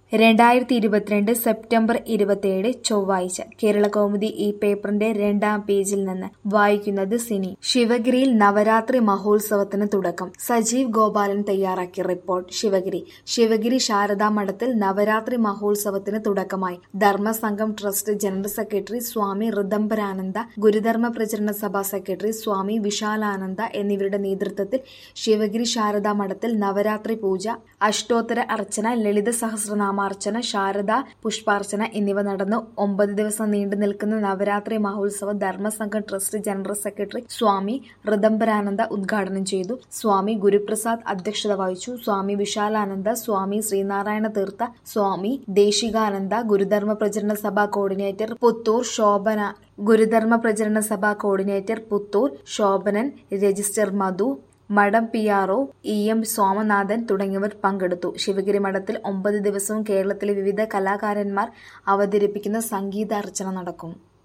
രണ്ടായിരത്തി ഇരുപത്തിരണ്ട് സെപ്റ്റംബർ ഇരുപത്തിയേഴ് ചൊവ്വാഴ്ച കേരളകൗമുദി ഈ പേപ്പറിന്റെ രണ്ടാം പേജിൽ നിന്ന് വായിക്കുന്നത് സിനി ശിവഗിരിയിൽ നവരാത്രി മഹോത്സവത്തിന് തുടക്കം സജീവ് ഗോപാലൻ തയ്യാറാക്കിയ റിപ്പോർട്ട് ശിവഗിരി ശിവഗിരി ശാരദാ മഠത്തിൽ നവരാത്രി മഹോത്സവത്തിന് തുടക്കമായി Dharmasangham trust general secretary Swami Ritambarananda Gurudharma Pracharana Sabha secretary സ്വാമി വിശാലാനന്ദ എന്നിവരുടെ നേതൃത്വത്തിൽ ശിവഗിരി ശാരദാ മഠത്തിൽ നവരാത്രി പൂജ അഷ്ടോത്തര അർച്ചന ലളിത സഹസ്രനാമാർച്ചന ശാരദ പുഷ്പാർച്ചന എന്നിവ നടന്നു ഒമ്പത് ദിവസം നീണ്ടു നിൽക്കുന്ന നവരാത്രി മഹോത്സവം Dharmasangham trust general secretary Swami Ritambarananda ഉദ്ഘാടനം ചെയ്തു സ്വാമി ഗുരുപ്രസാദ് അധ്യക്ഷത വഹിച്ചു സ്വാമി വിശാലാനന്ദ സ്വാമി ശ്രീനാരായണ തീർത്ഥ സ്വാമി ദേശികാനന്ദ Gurudharma Pracharana Sabha coordinator Puthur Shobhana Gurudharma Pracharana Sabha coordinator Puthur Shobhanan registrar Madhu മഠം P R O E M Somanathan തുടങ്ങിയവർ പങ്കെടുത്തു ശിവഗിരി മഠത്തിൽ ഒമ്പത് ദിവസവും കേരളത്തിലെ വിവിധ കലാകാരന്മാർ അവതരിപ്പിക്കുന്ന സംഗീതാർച്ചന നടക്കും